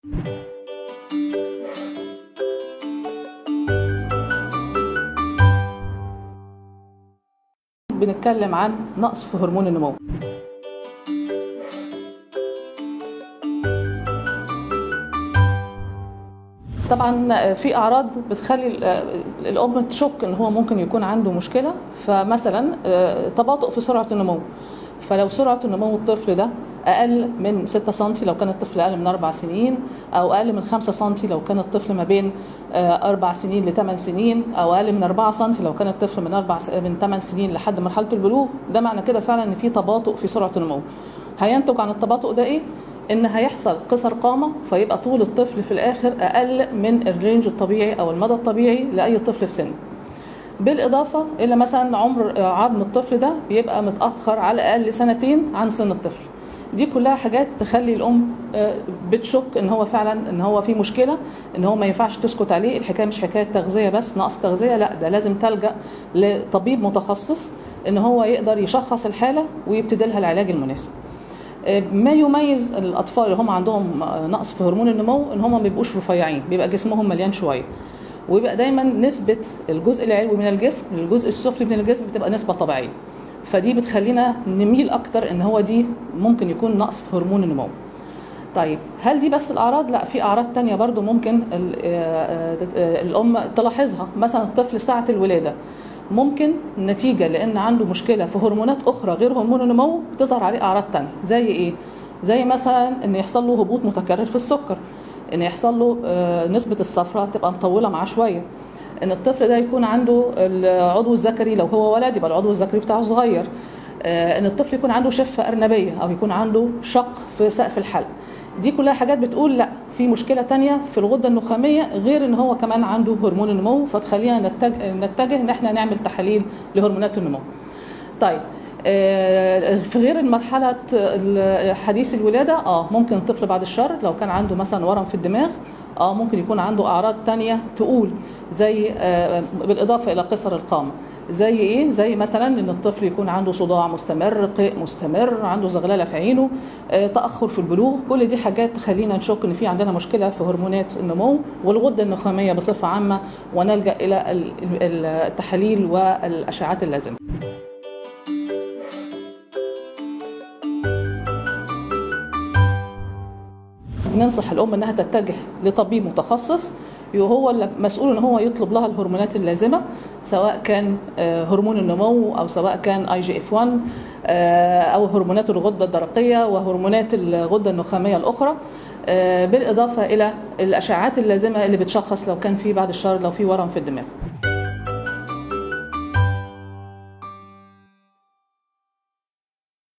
بنتكلم عن نقص في هرمون النمو طبعا في اعراض بتخلي الام تشك ان هو ممكن يكون عنده مشكله فمثلا تباطؤ في سرعه النمو فلو سرعه نمو الطفل ده اقل من 6 سم لو كان الطفل اقل من 4 سنين او اقل من 5 سم لو كان الطفل ما بين 4 سنين ل 8 سنين او اقل من 4 سم لو كان الطفل من 4 من 8 سنين لحد مرحله البلوغ ده معنى كده فعلا ان في تباطؤ في سرعه النمو هينتج عن التباطؤ ده ايه ان هيحصل قصر قامه فيبقى طول الطفل في الاخر اقل من الرينج الطبيعي او المدى الطبيعي لاي طفل في سنه بالاضافه الى مثلا عمر عظم الطفل ده بيبقى متاخر على الاقل سنتين عن سن الطفل دي كلها حاجات تخلي الام بتشك ان هو فعلا ان هو في مشكله ان هو ما ينفعش تسكت عليه الحكايه مش حكايه تغذيه بس نقص تغذيه لا ده لازم تلجا لطبيب متخصص ان هو يقدر يشخص الحاله ويبتدي لها العلاج المناسب ما يميز الاطفال اللي هم عندهم نقص في هرمون النمو ان هم ما بيبقوش رفيعين بيبقى جسمهم مليان شويه ويبقى دايما نسبه الجزء العلوي من الجسم للجزء السفلي من الجسم بتبقى نسبه طبيعيه فدي بتخلينا نميل اكتر ان هو دي ممكن يكون نقص في هرمون النمو طيب هل دي بس الاعراض لا في اعراض تانية برضو ممكن الام تلاحظها مثلا الطفل ساعه الولاده ممكن نتيجة لأن عنده مشكلة في هرمونات أخرى غير هرمون النمو تظهر عليه أعراض تانية زي إيه؟ زي مثلا إن يحصل له هبوط متكرر في السكر إن يحصل له نسبة الصفرة تبقى مطولة معاه شوية إن الطفل ده يكون عنده العضو الذكري لو هو ولد يبقى العضو الذكري بتاعه صغير إن الطفل يكون عنده شفة أرنبية أو يكون عنده شق في سقف الحلق دي كلها حاجات بتقول لا في مشكلة تانية في الغدة النخامية غير ان هو كمان عنده هرمون النمو فتخلينا نتجه, نتجه ان احنا نعمل تحاليل لهرمونات النمو طيب في غير المرحلة حديث الولادة اه ممكن الطفل بعد الشر لو كان عنده مثلا ورم في الدماغ اه ممكن يكون عنده اعراض تانية تقول زي آه بالاضافة الى قصر القامة زي ايه زي مثلا ان الطفل يكون عنده صداع مستمر قيء مستمر عنده زغلله في عينه آه، تاخر في البلوغ كل دي حاجات تخلينا نشك ان في عندنا مشكله في هرمونات النمو والغده النخاميه بصفه عامه ونلجا الى ال- ال- التحاليل والاشعات اللازمه ننصح الام انها تتجه لطبيب متخصص وهو اللي مسؤول ان هو يطلب لها الهرمونات اللازمه سواء كان آه، هرمون النمو او سواء كان اي جي اف 1 او هرمونات الغده الدرقيه وهرمونات الغده النخاميه الاخرى آه، بالاضافه الى الاشعاعات اللازمه اللي بتشخص لو كان في بعد الشر لو في ورم في الدماغ